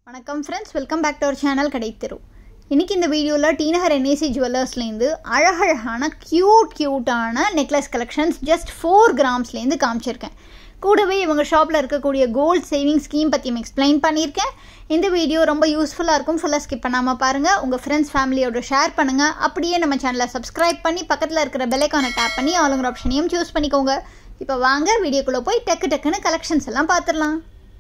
வணக்கம் friends welcome back to our channel கடைத்தெரு இன்றைக்கி இந்த வீடியோவில் டீநகர் என்ஏசி ஜுவல்லர்ஸ்லேருந்து அழகழகான க்யூட் க்யூட்டான நெக்லஸ் கலெக்ஷன்ஸ் ஜஸ்ட் ஃபோர் கிராம்ஸ்லேருந்து காமிச்சிருக்கேன் கூடவே இவங்க ஷாப்பில் இருக்கக்கூடிய கோல்ட் சேவிங் ஸ்கீம் பற்றியும் எக்ஸ்பிளைன் பண்ணியிருக்கேன் இந்த வீடியோ ரொம்ப யூஸ்ஃபுல்லாக இருக்கும் ஃபுல்லாக ஸ்கிப் பண்ணாமல் பாருங்கள் உங்கள் ஃப்ரெண்ட்ஸ் ஃபேமிலியோட ஷேர் பண்ணுங்கள் அப்படியே நம்ம சேனலை சப்ஸ்கிரைப் பண்ணி பக்கத்தில் இருக்கிற பெல்லைக்கானை டேப் பண்ணி ஆளுங்கிற ஆப்ஷனையும் சூஸ் பண்ணிக்கோங்க இப்போ வாங்க வீடியோக்குள்ளே போய் டக்கு டக்குன்னு கலெக்ஷன்ஸ் எல்லாம் பார்த்துடலாம்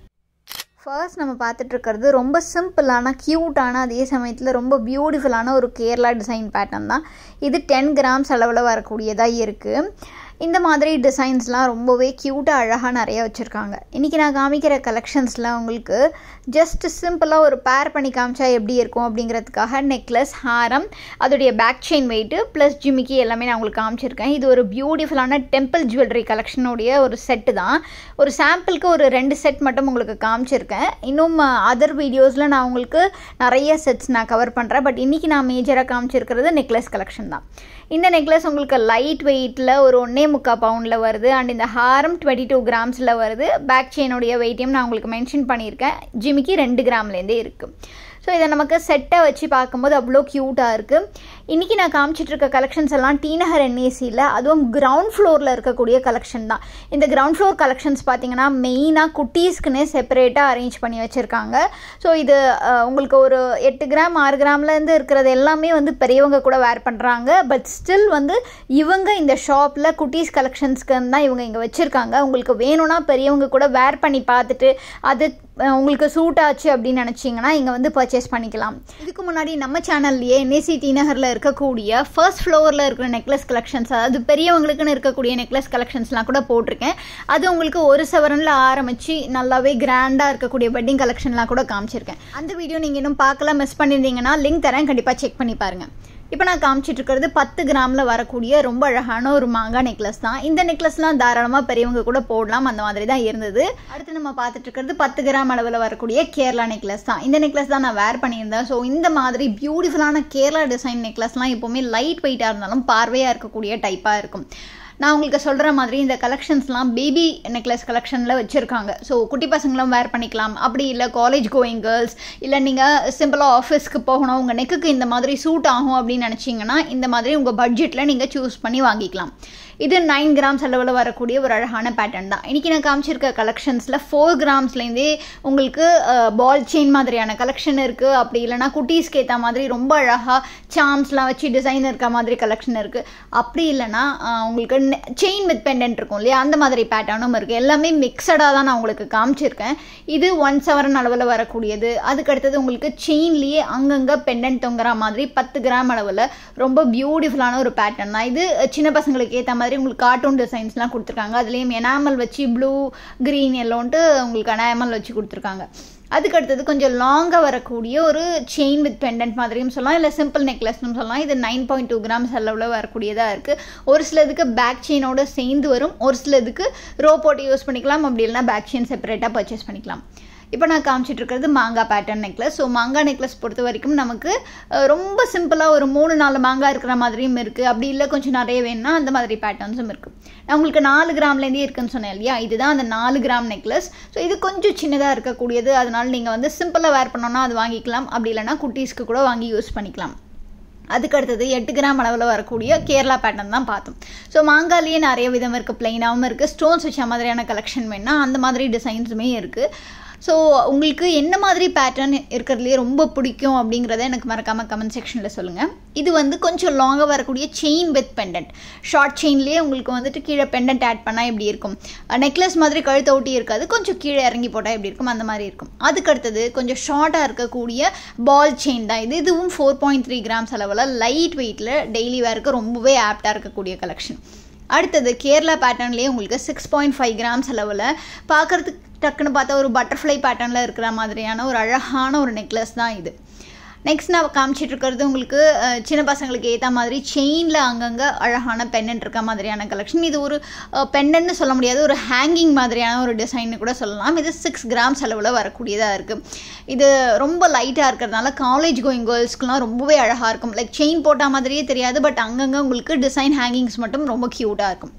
ஃபர்ஸ்ட் நம்ம பார்த்துட்டு இருக்கிறது ரொம்ப சிம்பிளான க்யூட்டான அதே சமயத்தில் ரொம்ப பியூட்டிஃபுல்லான ஒரு கேரளா டிசைன் பேட்டர்ன் தான் இது டென் கிராம்ஸ் அளவில் வரக்கூடியதாக இருக்குது இந்த மாதிரி டிசைன்ஸ்லாம் ரொம்பவே க்யூட்டாக அழகாக நிறைய வச்சுருக்காங்க இன்றைக்கி நான் காமிக்கிற கலெக்ஷன்ஸ்லாம் உங்களுக்கு ஜஸ்ட் சிம்பிளாக ஒரு பேர் பண்ணி காமிச்சா எப்படி இருக்கும் அப்படிங்கிறதுக்காக நெக்லஸ் ஹாரம் அதோடைய பேக் செயின் வெயிட்டு ப்ளஸ் ஜிமிக்கி எல்லாமே நான் உங்களுக்கு காமிச்சிருக்கேன் இது ஒரு பியூட்டிஃபுல்லான டெம்பிள் ஜுவல்லரி கலெக்ஷனுடைய ஒரு செட்டு தான் ஒரு சாம்பிளுக்கு ஒரு ரெண்டு செட் மட்டும் உங்களுக்கு காமிச்சிருக்கேன் இன்னும் அதர் வீடியோஸில் நான் உங்களுக்கு நிறைய செட்ஸ் நான் கவர் பண்ணுறேன் பட் இன்றைக்கி நான் மேஜராக காமிச்சிருக்கிறது நெக்லஸ் கலெக்ஷன் தான் இந்த நெக்லஸ் உங்களுக்கு லைட் வெயிட்டில் ஒரு ஒன்றே முக்கால் பவுண்டில் வருது அண்ட் இந்த ஹாரம் டுவெண்ட்டி டூ கிராம்ஸில் வருது பேக் செயினுடைய வெயிட்டையும் நான் உங்களுக்கு மென்ஷன் பண்ணியிருக்கேன் ஜிமிக்கு ரெண்டு கிராம்லேருந்தே இருக்குது ஸோ இதை நமக்கு செட்டை வச்சு பார்க்கும்போது அவ்வளோ க்யூட்டாக இருக்குது இன்றைக்கி நான் காமிச்சிட்ருக்க கலெக்ஷன்ஸ் எல்லாம் டீநகர் என்ஏசியில் அதுவும் கிரவுண்ட் ஃப்ளோரில் இருக்கக்கூடிய கலெக்ஷன் தான் இந்த கிரவுண்ட் ஃப்ளோர் கலெக்ஷன்ஸ் பார்த்தீங்கன்னா மெயினாக குட்டீஸ்க்குன்னே செப்பரேட்டாக அரேஞ்ச் பண்ணி வச்சுருக்காங்க ஸோ இது உங்களுக்கு ஒரு எட்டு கிராம் ஆறு கிராம்லேருந்து இருக்கிறது எல்லாமே வந்து பெரியவங்க கூட வேர் பண்ணுறாங்க பட் ஸ்டில் வந்து இவங்க இந்த ஷாப்பில் குட்டீஸ் கலெக்ஷன்ஸ்க்கு தான் இவங்க இங்கே வச்சுருக்காங்க உங்களுக்கு வேணும்னா பெரியவங்க கூட வேர் பண்ணி பார்த்துட்டு அது உங்களுக்கு சூட் ஆச்சு அப்படின்னு நினச்சிங்கன்னா இங்கே வந்து பர்ச்சேஸ் பண்ணிக்கலாம் இதுக்கு முன்னாடி நம்ம சேனல்லையே என்ஏசி டி நகரில் இருக்கக்கூடிய ஃபர்ஸ்ட் ஃப்ளோரில் இருக்கிற நெக்லஸ் கலெக்ஷன்ஸ் அதாவது பெரியவங்களுக்குன்னு இருக்கக்கூடிய நெக்லஸ் கலெக்ஷன்ஸ்லாம் கூட போட்டிருக்கேன் அது உங்களுக்கு ஒரு சவரனில் ஆரம்பித்து நல்லாவே கிராண்டாக இருக்கக்கூடிய வெட்டிங் கலெக்ஷன்லாம் கூட காமிச்சிருக்கேன் அந்த வீடியோ நீங்கள் இன்னும் பார்க்கலாம் மிஸ் பண்ணியிருந்தீங்கன்னா லிங்க் தரேன் கண்டிப்பாக செக் பண்ணி பாருங்கள் இப்போ நான் காமிச்சிட்டு இருக்கிறது பத்து கிராமில் வரக்கூடிய ரொம்ப அழகான ஒரு மாங்காய் நெக்லஸ் தான் இந்த நெக்லஸ்லாம் தாராளமாக பெரியவங்க கூட போடலாம் அந்த மாதிரி தான் இருந்தது அடுத்து நம்ம பார்த்துட்டு இருக்கிறது பத்து கிராம் அளவில் வரக்கூடிய கேரளா நெக்லஸ் தான் இந்த நெக்லஸ் தான் நான் வேர் பண்ணியிருந்தேன் ஸோ இந்த மாதிரி பியூட்டிஃபுல்லான கேரளா டிசைன் நெக்லஸ்லாம் எப்போவுமே லைட் வெயிட்டாக இருந்தாலும் பார்வையாக இருக்கக்கூடிய டைப்பாக இருக்கும் நான் உங்களுக்கு சொல்கிற மாதிரி இந்த கலெக்ஷன்ஸ்லாம் பேபி நெக்லஸ் கலெக்ஷனில் வச்சுருக்காங்க ஸோ குட்டி பசங்களும் வேர் பண்ணிக்கலாம் அப்படி இல்லை காலேஜ் கோயிங் கேர்ள்ஸ் இல்லை நீங்கள் சிம்பிளாக ஆஃபீஸ்க்கு போகணும் உங்கள் நெக்குக்கு இந்த மாதிரி சூட் ஆகும் அப்படின்னு நினச்சிங்கன்னா இந்த மாதிரி உங்கள் பட்ஜெட்டில் நீங்கள் சூஸ் பண்ணி வாங்கிக்கலாம் இது நைன் கிராம்ஸ் அளவில் வரக்கூடிய ஒரு அழகான பேட்டர்ன் தான் இன்றைக்கி நான் காமிச்சிருக்க கலெக்ஷன்ஸில் ஃபோர் கிராம்ஸ்லேருந்தே உங்களுக்கு பால் செயின் மாதிரியான கலெக்ஷன் இருக்குது அப்படி இல்லைனா குட்டீஸ்க்கு ஏற்ற மாதிரி ரொம்ப அழகாக சாம்ஸ்லாம் வச்சு டிசைன் இருக்க மாதிரி கலெக்ஷன் இருக்குது அப்படி இல்லைனா உங்களுக்கு செயின் வித் பெண்டன்ட் இருக்கும் இல்லையா அந்த மாதிரி பேட்டர்னும் இருக்குது எல்லாமே மிக்சடாக தான் நான் உங்களுக்கு காமிச்சிருக்கேன் இது ஒன் செவரன் அளவில் வரக்கூடியது அதுக்கு அடுத்தது உங்களுக்கு செயின்லேயே அங்கங்கே பெண்டன்ட் தொங்குற மாதிரி பத்து கிராம் அளவில் ரொம்ப பியூட்டிஃபுல்லான ஒரு பேட்டர்ன் தான் இது சின்ன பசங்களுக்கு ஏற்ற மாதிரி உங்களுக்கு கார்ட்டூன் டிசைன்ஸ்லாம் கொடுத்துருக்காங்க அதுலேயும் எனாமல் வச்சு ப்ளூ க்ரீன் எல்லோன்ட்டு உங்களுக்கு எனாமல் வச்சு கொடுத்துருக்காங்க அதுக்கு அடுத்தது கொஞ்சம் லாங்காக வரக்கூடிய ஒரு செயின் வித் பெண்டன்ட் மாதிரியும் சொல்லலாம் இல்லை சிம்பிள் நெக்லஸ்னு சொல்லலாம் இது நைன் பாயிண்ட் டூ கிராம்ஸ் அளவில் வரக்கூடியதாக இருக்குது ஒரு சிலதுக்கு பேக் செயினோட சேர்ந்து வரும் ஒரு சிலதுக்கு ரோ போட்டு யூஸ் பண்ணிக்கலாம் அப்படி இல்லைனா பேக் செயின் செப்பரேட்டாக பர்ச்சேஸ் பண்ணிக்கலாம் இப்போ நான் காமிச்சிட்டு இருக்கிறது மாங்காய் பேட்டர்ன் நெக்லஸ் ஸோ மாங்காய் நெக்லஸ் பொறுத்த வரைக்கும் நமக்கு ரொம்ப சிம்பிளாக ஒரு மூணு நாலு மாங்காய் இருக்கிற மாதிரியும் இருக்குது அப்படி இல்லை கொஞ்சம் நிறைய வேணும்னா அந்த மாதிரி பேட்டர்ன்ஸும் இருக்குது நான் உங்களுக்கு நாலு கிராம்லேருந்தே இருக்குன்னு சொன்னேன் இல்லையா இதுதான் அந்த நாலு கிராம் நெக்லஸ் ஸோ இது கொஞ்சம் சின்னதாக இருக்கக்கூடியது அதனால் நீங்கள் வந்து சிம்பிளாக வேர் பண்ணோன்னா அது வாங்கிக்கலாம் அப்படி இல்லைனா குட்டீஸ்க்கு கூட வாங்கி யூஸ் பண்ணிக்கலாம் அதுக்கு அடுத்தது எட்டு கிராம் அளவில் வரக்கூடிய கேரளா பேட்டர்ன் தான் பார்த்தோம் ஸோ மாங்காலேயே நிறைய விதம் இருக்குது பிளைனாகவும் இருக்குது ஸ்டோன்ஸ் வச்ச மாதிரியான கலெக்ஷன் வேணால் அந்த மாதிரி டிசைன்ஸுமே இருக்குது ஸோ உங்களுக்கு என்ன மாதிரி பேட்டர்ன் இருக்கிறதுலே ரொம்ப பிடிக்கும் அப்படிங்கிறத எனக்கு மறக்காமல் கமெண்ட் செக்ஷனில் சொல்லுங்கள் இது வந்து கொஞ்சம் லாங்காக வரக்கூடிய செயின் வித் பெண்டன்ட் ஷார்ட் செயின்லேயே உங்களுக்கு வந்துட்டு கீழே பெண்டன்ட் ஆட் பண்ணால் எப்படி இருக்கும் நெக்லஸ் மாதிரி கழுத்தை ஒட்டி இருக்காது கொஞ்சம் கீழே இறங்கி போட்டால் எப்படி இருக்கும் அந்த மாதிரி இருக்கும் அதுக்கு அடுத்தது கொஞ்சம் ஷார்ட்டாக இருக்கக்கூடிய பால் செயின் தான் இது இதுவும் ஃபோர் பாயிண்ட் த்ரீ கிராம்ஸ் அளவில் லைட் வெயிட்டில் டெய்லி வேருக்கு ரொம்பவே ஆப்டாக இருக்கக்கூடிய கலெக்ஷன் அடுத்தது கேரளா பேட்டர்ன்லேயே உங்களுக்கு சிக்ஸ் பாயிண்ட் ஃபைவ் கிராம்ஸ் அளவில் பார்க்குறதுக்கு டக்குன்னு பார்த்தா ஒரு பட்டர்ஃப்ளை பேட்டர்னில் இருக்கிற மாதிரியான ஒரு அழகான ஒரு நெக்லஸ் தான் இது நெக்ஸ்ட் நான் காமிச்சிட்டு இருக்கிறது உங்களுக்கு சின்ன பசங்களுக்கு ஏற்ற மாதிரி செயினில் அங்கங்கே அழகான பெண்ணன் இருக்க மாதிரியான கலெக்ஷன் இது ஒரு பெண்ணன்னு சொல்ல முடியாது ஒரு ஹேங்கிங் மாதிரியான ஒரு டிசைன்னு கூட சொல்லலாம் இது சிக்ஸ் கிராம்ஸ் அளவில் வரக்கூடியதாக இருக்குது இது ரொம்ப லைட்டாக இருக்கிறதுனால காலேஜ் கோயிங் கேர்ள்ஸ்க்குலாம் ரொம்பவே அழகாக இருக்கும் லைக் செயின் போட்ட மாதிரியே தெரியாது பட் அங்கங்கே உங்களுக்கு டிசைன் ஹேங்கிங்ஸ் மட்டும் ரொம்ப க்யூட்டாக இருக்கும்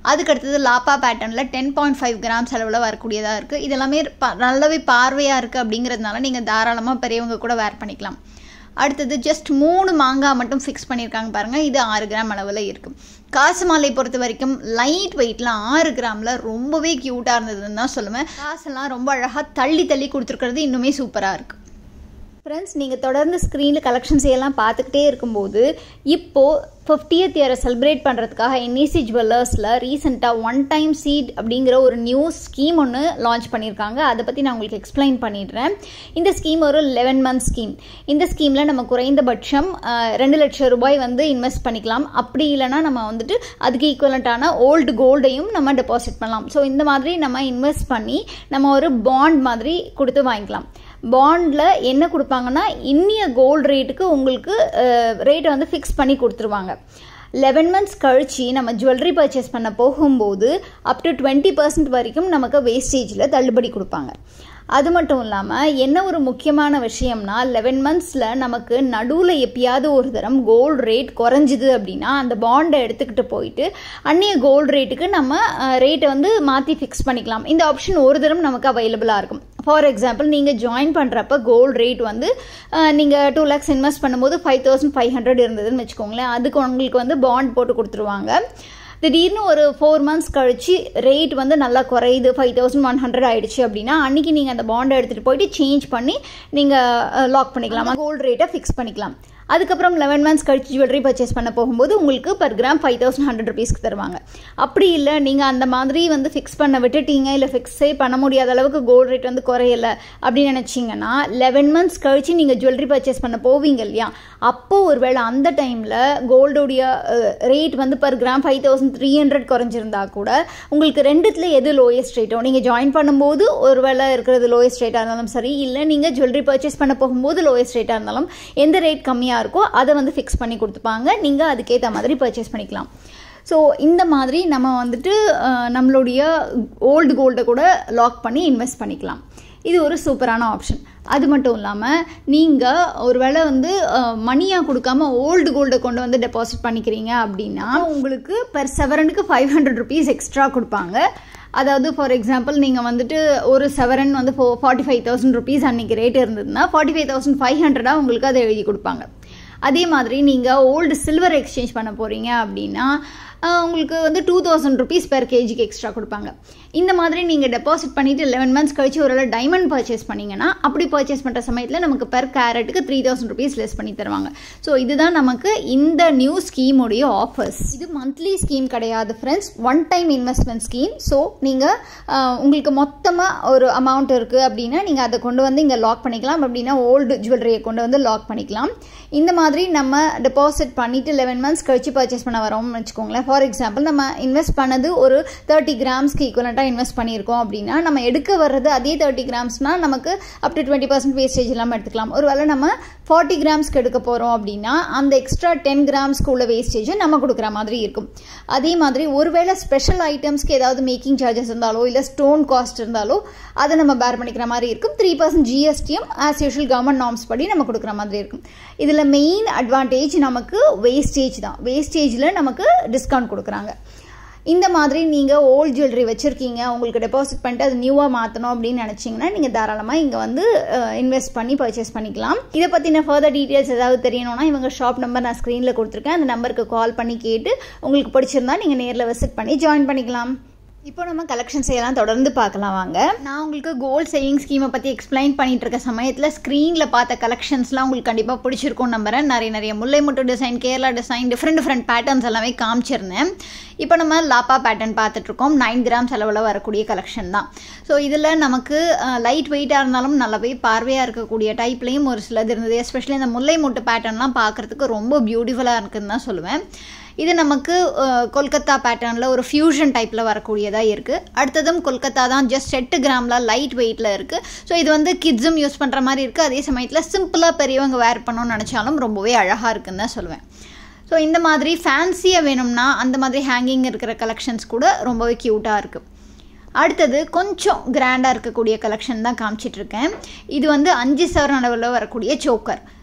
அதுக்கு அடுத்தது லாப்பா பேட்டர்னில் டென் பாயிண்ட் ஃபைவ் கிராம்ஸ் அளவில் வரக்கூடியதாக இருக்குது இதெல்லாமே ப நல்லாவே பார்வையாக இருக்குது அப்படிங்கிறதுனால நீங்கள் தாராளமாக பெரியவங்க கூட வேர் பண்ணிக்கலாம் அடுத்தது ஜஸ்ட் மூணு மாங்காய் மட்டும் ஃபிக்ஸ் பண்ணியிருக்காங்க பாருங்கள் இது ஆறு கிராம் அளவில் இருக்கும் காசு மாலை பொறுத்த வரைக்கும் லைட் வெயிட்டில் ஆறு கிராமில் ரொம்பவே க்யூட்டாக இருந்ததுன்னு தான் சொல்லுவேன் காசெல்லாம் ரொம்ப அழகாக தள்ளி தள்ளி கொடுத்துருக்கிறது இன்னுமே சூப்பராக இருக்குது ஃப்ரெண்ட்ஸ் நீங்கள் தொடர்ந்து ஸ்க்ரீனில் கலெக்ஷன்ஸ் எல்லாம் பார்த்துக்கிட்டே இருக்கும்போது இப்போது ஃபிஃப்டியத் இயரை செலிப்ரேட் பண்ணுறதுக்காக என்இசி ஜுவல்லர்ஸில் ரீசெண்டாக ஒன் டைம் சீட் அப்படிங்கிற ஒரு நியூ ஸ்கீம் ஒன்று லான்ச் பண்ணியிருக்காங்க அதை பற்றி நான் உங்களுக்கு எக்ஸ்பிளைன் பண்ணிடுறேன் இந்த ஸ்கீம் ஒரு லெவன் மந்த் ஸ்கீம் இந்த ஸ்கீமில் நம்ம குறைந்தபட்சம் ரெண்டு லட்சம் ரூபாய் வந்து இன்வெஸ்ட் பண்ணிக்கலாம் அப்படி இல்லைனா நம்ம வந்துட்டு அதுக்கு ஈக்குவலண்ட்டான ஓல்டு கோல்டையும் நம்ம டெபாசிட் பண்ணலாம் ஸோ இந்த மாதிரி நம்ம இன்வெஸ்ட் பண்ணி நம்ம ஒரு பாண்ட் மாதிரி கொடுத்து வாங்கிக்கலாம் பாண்டில் என்ன கொடுப்பாங்கன்னா இன்னிய கோல்டு ரேட்டுக்கு உங்களுக்கு ரேட்டை வந்து ஃபிக்ஸ் பண்ணி கொடுத்துருவாங்க லெவன் மந்த்ஸ் கழிச்சு நம்ம ஜுவல்லரி பர்ச்சேஸ் பண்ண போகும்போது அப் டு டுவெண்ட்டி பர்சன்ட் வரைக்கும் நமக்கு வேஸ்டேஜில் தள்ளுபடி கொடுப்பாங்க அது மட்டும் இல்லாமல் என்ன ஒரு முக்கியமான விஷயம்னா லெவன் மந்த்ஸில் நமக்கு நடுவில் எப்பயாவது ஒரு தரம் கோல்டு ரேட் குறைஞ்சிது அப்படின்னா அந்த பாண்டை எடுத்துக்கிட்டு போயிட்டு அந்நிய கோல்டு ரேட்டுக்கு நம்ம ரேட்டை வந்து மாற்றி ஃபிக்ஸ் பண்ணிக்கலாம் இந்த ஆப்ஷன் ஒரு தரம் நமக்கு அவைலபிளாக இருக்கும் ஃபார் எக்ஸாம்பிள் நீங்கள் ஜாயின் பண்ணுறப்ப கோல்டு ரேட் வந்து நீங்கள் டூ லேக்ஸ் இன்வெஸ்ட் பண்ணும்போது ஃபைவ் தௌசண்ட் ஃபைவ் ஹண்ட்ரட் இருந்ததுன்னு வச்சுக்கோங்களேன் அதுக்கு உங்களுக்கு வந்து பாண்ட் போட்டு கொடுத்துருவாங்க திடீர்னு ஒரு ஃபோர் மந்த்ஸ் கழிச்சு ரேட் வந்து நல்லா குறையுது ஃபைவ் தௌசண்ட் ஒன் ஹண்ட்ரட் ஆயிடுச்சு அப்படின்னா அன்றைக்கி நீங்கள் அந்த பாண்டை எடுத்துகிட்டு போயிட்டு சேஞ்ச் பண்ணி நீங்கள் லாக் பண்ணிக்கலாம் கோல்டு ரேட்டை ஃபிக்ஸ் பண்ணிக்கலாம் அதுக்கப்புறம் லெவன் மந்த்ஸ் கழிச்சு ஜுவல்லரி பர்ச்சேஸ் பண்ண போகும்போது உங்களுக்கு per gram five thousand hundred ருபீஸ்க்கு தருவாங்க அப்படி இல்லை நீங்கள் அந்த மாதிரி வந்து ஃபிக்ஸ் பண்ண விட்டுட்டீங்க இல்லை ஃபிக்ஸே பண்ண முடியாத அளவுக்கு கோல்டு ரேட் வந்து குறையலை அப்படின்னு நினச்சிங்கன்னா லெவன் மந்த்ஸ் கழிச்சு நீங்கள் ஜுவல்லரி பர்ச்சேஸ் பண்ண போவீங்க இல்லையா அப்போ ஒருவேளை அந்த டைமில் கோல்டுடைய ரேட் வந்து per gram five thousand three hundred குறைஞ்சிருந்தா கூட உங்களுக்கு ரெண்டுத்தில் எது லோயஸ்ட் ரேட்டோ நீங்கள் ஜாயின் பண்ணும்போது ஒருவேளை இருக்கிறது லோயஸ்ட் ரேட்டாக இருந்தாலும் சரி இல்லை நீங்கள் ஜுவல்லரி பர்ச்சேஸ் பண்ண போகும்போது லோயஸ்ட் ரேட்டாக இருந்தாலும் எந்த ரேட் கம்மியாக இருக்கோ அதை வந்து ஃபிக்ஸ் பண்ணி கொடுத்துப்பாங்க நீங்கள் அதுக்கேற்ற மாதிரி பர்ச்சேஸ் பண்ணிக்கலாம் ஸோ இந்த மாதிரி நம்ம வந்துட்டு நம்மளுடைய ஓல்டு கோல்டை கூட லாக் பண்ணி இன்வெஸ்ட் பண்ணிக்கலாம் இது ஒரு சூப்பரான ஆப்ஷன் அது மட்டும் இல்லாமல் நீங்கள் ஒரு வேளை வந்து மணியாக கொடுக்காம ஓல்டு கோல்டை கொண்டு வந்து டெபாசிட் பண்ணிக்கிறீங்க அப்படின்னா உங்களுக்கு பெர் செவரனுக்கு ஃபைவ் ஹண்ட்ரட் ருபீஸ் எக்ஸ்ட்ரா கொடுப்பாங்க அதாவது ஃபார் எக்ஸாம்பிள் நீங்கள் வந்துட்டு ஒரு செவரன் வந்து ஃபோ ஃபார்ட்டி ஃபைவ் தௌசண்ட் ருபீஸ் அன்றைக்கி ரேட் இருந்ததுன்னா ஃபார்ட்டி ஃபைவ் தௌசண்ட் ஃபைவ் ஹண்ட்ரடாக உங்களுக்கு அதை எழுதி கொடுப்பாங்க அதே மாதிரி நீங்கள் ஓல்டு சில்வர் எக்ஸ்சேஞ்ச் பண்ண போகிறீங்க அப்படின்னா உங்களுக்கு வந்து டூ தௌசண்ட் ருபீஸ் பெர் கேஜிக்கு எக்ஸ்ட்ரா கொடுப்பாங்க இந்த மாதிரி நீங்கள் டெபாசிட் பண்ணிவிட்டு லெவன் மந்த்ஸ் கழிச்சு ஒரு டைமண்ட் பர்ச்சேஸ் பண்ணிங்கன்னா அப்படி பர்ச்சேஸ் பண்ணுற சமயத்தில் நமக்கு பெர் கேரட்டுக்கு த்ரீ தௌசண்ட் ருபீஸ் லெஸ் பண்ணி தருவாங்க ஸோ இதுதான் நமக்கு இந்த நியூ ஸ்கீமுடைய ஆஃபர்ஸ் இது மந்த்லி ஸ்கீம் கிடையாது friends one time investment scheme so நீங்கள் உங்களுக்கு மொத்தமாக ஒரு அமௌண்ட் இருக்குது அப்படின்னா நீங்கள் அதை கொண்டு வந்து இங்கே லாக் பண்ணிக்கலாம் அப்படின்னா ஓல்டு ஜுவல்லரியை கொண்டு வந்து லாக் பண்ணிக்கலாம் இந்த மாதிரி நம்ம டெபாசிட் பண்ணிவிட்டு லெவன் மந்த்ஸ் கழிச்சு பர்ச்சேஸ் பண்ண வரோம்னு வச்சுக்கோங்களேன் ஃபார் எக்ஸாம்பிள் நம்ம இன்வெஸ்ட் பண்ணது ஒரு தேர்ட்டி கிராம்ஸ்க்கு ஈக்குவலண்ட்டாக இன்வெஸ்ட் பண்ணியிருக்கோம் அப்படின்னா நம்ம எடுக்க வர்றது அதே தேர்ட்டி கிராம்ஸ்னால் நமக்கு up to twenty percent wastage இல்லாமல் எடுத்துக்கலாம் ஒருவேளை நம்ம ஃபார்ட்டி கிராம்ஸ்க்கு எடுக்க போகிறோம் அப்படின்னா அந்த எக்ஸ்ட்ரா டென் கிராம்ஸ்க்கு உள்ள வேஸ்டேஜை நம்ம கொடுக்குற மாதிரி இருக்கும் அதே மாதிரி ஒருவேளை ஸ்பெஷல் ஐட்டம்ஸ்க்கு ஏதாவது மேக்கிங் சார்ஜஸ் இருந்தாலோ இல்லை ஸ்டோன் காஸ்ட் இருந்தாலோ அதை நம்ம பேர் பண்ணிக்கிற மாதிரி இருக்கும் த்ரீ பர்சன்ட் ஜிஎஸ்டியும் ஆஸ் யூஷுவல் கவர்மெண்ட் நார்ம்ஸ் படி நம்ம கொடுக்குற மாதிரி இருக்கும் இதில் மெயின் அட்வான்டேஜ் நமக்கு வேஸ்டேஜ் தான் வேஸ்டேஜில் நமக்கு டிஸ்கவுண்ட் கொடுக்குறாங்க இந்த மாதிரி நீங்கள் ஓல்ட் ஜுவல்லரி வச்சுருக்கீங்க உங்களுக்கு டெபாசிட் பண்ணிட்டு அது நியூவாக மாற்றணும் அப்படின்னு நினச்சிங்கன்னா நீங்கள் தாராளமாக இங்கே வந்து இன்வெஸ்ட் பண்ணி பர்ச்சேஸ் பண்ணிக்கலாம் இதை பற்றின ஃபர்தர் டீட்டெயில்ஸ் ஏதாவது தெரியணும்னா இவங்க ஷாப் நம்பர் நான் ஸ்க்ரீனில் கொடுத்துருக்கேன் அந்த நம்பருக்கு கால் பண்ணி கேட்டு உங்களுக்கு பிடிச்சிருந்தா நீங்கள் நேரில் விசிட் பண்ணி ஜாயின் பண்ணிக்கலாம் இப்போ நம்ம கலெக்ஷன்ஸ் எல்லாம் தொடர்ந்து பார்க்கலாம் வாங்க நான் உங்களுக்கு கோல்ட் சேவிங் ஸ்கீமை பற்றி எக்ஸ்பிளைன் பண்ணிட்டு இருக்க சமயத்தில் ஸ்க்ரீனில் பார்த்த கலெக்ஷன்ஸ்லாம் உங்களுக்கு கண்டிப்பாக பிடிச்சிருக்கும் நம்புறேன் நிறைய நிறைய முல்லை முட்டு design Kerala design different different patterns எல்லாமே காமிச்சிருந்தேன் இப்போ நம்ம லாப்பா பேட்டர்ன் பார்த்துட்ருக்கோம் நைன் கிராம்ஸ் அளவில் வரக்கூடிய கலெக்ஷன் தான் ஸோ இதில் நமக்கு லைட் வெயிட்டாக இருந்தாலும் நல்லாவே பார்வையாக இருக்கக்கூடிய டைப்லேயும் ஒரு சிலது இருந்தது எஸ்பெஷலி இந்த முல்லை முட்டு பேட்டர்ன்லாம் பார்க்குறதுக்கு ரொம்ப பியூட்டிஃபுல்லாக இருக்குதுன்னு தான் சொல்லுவேன் இது நமக்கு கொல்கத்தா பேட்டர்னில் ஒரு ஃபியூஷன் டைப்பில் வரக்கூடியதாக இருக்குது அடுத்ததும் கொல்கத்தா தான் ஜஸ்ட் எட்டு கிராமில் லைட் வெயிட்டில் இருக்குது ஸோ இது வந்து கிட்ஸும் யூஸ் பண்ணுற மாதிரி இருக்குது அதே சமயத்தில் சிம்பிளாக பெரியவங்க வேர் பண்ணணும்னு நினச்சாலும் ரொம்பவே அழகாக இருக்குன்னு தான் சொல்லுவேன் ஸோ இந்த மாதிரி ஃபேன்சியாக வேணும்னா அந்த மாதிரி ஹேங்கிங் இருக்கிற கலெக்ஷன்ஸ் கூட ரொம்பவே க்யூட்டாக இருக்குது அடுத்தது கொஞ்சம் கிராண்டாக இருக்கக்கூடிய கலெக்ஷன் தான் காமிச்சிட்ருக்கேன் இது வந்து அஞ்சு சவரன் அளவில் வரக்கூடிய சோக்கர்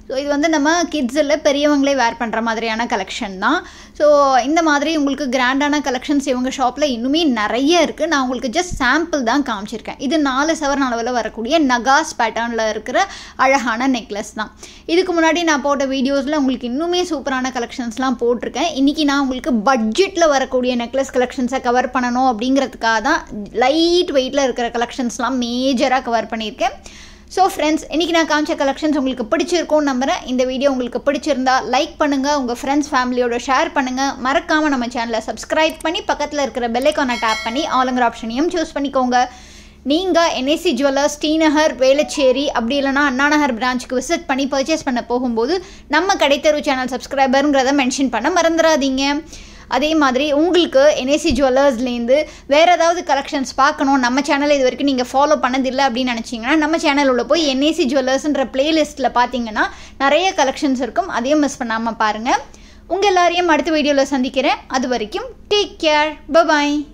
ஸோ இது வந்து நம்ம கிட்ஸில் பெரியவங்களே வேர் பண்ணுற மாதிரியான கலெக்ஷன் தான் ஸோ இந்த மாதிரி உங்களுக்கு கிராண்டான கலெக்ஷன்ஸ் இவங்க ஷாப்பில் இன்னுமே நிறைய இருக்குது நான் உங்களுக்கு ஜஸ்ட் சாம்பிள் தான் காமிச்சிருக்கேன் இது நாலு சவரன் அளவில் வரக்கூடிய நகாஸ் பேட்டர்னில் இருக்கிற அழகான நெக்லஸ் தான் இதுக்கு முன்னாடி நான் போட்ட வீடியோஸில் உங்களுக்கு இன்னுமே சூப்பரான கலெக்ஷன்ஸ்லாம் போட்டிருக்கேன் இன்றைக்கி நான் உங்களுக்கு பட்ஜெட்டில் வரக்கூடிய நெக்லஸ் கலெக்ஷன்ஸை கவர் பண்ணணும் அப்படிங்கிறதுக்காக தான் லைட் வெயிட்டில் இருக்கிற கலெக்ஷன்ஸ்லாம் மேஜராக கவர் பண்ணியிருக்கேன் ஸோ ஃப்ரெண்ட்ஸ் இன்றைக்கி நான் காமிச்ச கலெக்ஷன்ஸ் உங்களுக்கு பிடிச்சிருக்கும்னு நம்புகிறேன் இந்த வீடியோ உங்களுக்கு பிடிச்சிருந்தா லைக் பண்ணுங்கள் உங்கள் ஃப்ரெண்ட்ஸ் ஃபேமிலியோட ஷேர் பண்ணுங்கள் மறக்காமல் நம்ம சேனலை சப்ஸ்கிரைப் பண்ணி பக்கத்தில் இருக்கிற பெல்லைக்கானை டேப் பண்ணி ஆளுங்கிற ஆப்ஷனையும் சூஸ் பண்ணிக்கோங்க நீங்கள் என்ஏசி ஜுவல்லர்ஸ் டீநகர் வேளச்சேரி அப்படி இல்லைனா அண்ணா நகர் பிரான்ச்சுக்கு விசிட் பண்ணி பர்ச்சேஸ் பண்ண போகும்போது நம்ம கடைத்தெரு சேனல் சப்ஸ்கிரைபருங்கிறத மென்ஷன் பண்ண மறந்துடாதீங்க அதே மாதிரி உங்களுக்கு என்ஏசி ஜுவல்லர்ஸ்லேருந்து வேறு ஏதாவது கலெக்ஷன்ஸ் பார்க்கணும் நம்ம சேனலை இது வரைக்கும் நீங்கள் ஃபாலோ பண்ணதில்லை அப்படின்னு நினச்சிங்கன்னா நம்ம சேனல் உள்ள போய் என்ஏசி ஜுவல்லர்ஸ்ன்ற பிளேலிஸ்ட்டில் பார்த்தீங்கன்னா நிறைய கலெக்ஷன்ஸ் இருக்கும் அதையும் மிஸ் பண்ணாமல் பாருங்கள் உங்கள் எல்லாரையும் அடுத்த வீடியோவில் சந்திக்கிறேன் அது வரைக்கும் டேக் கேர் பபாய்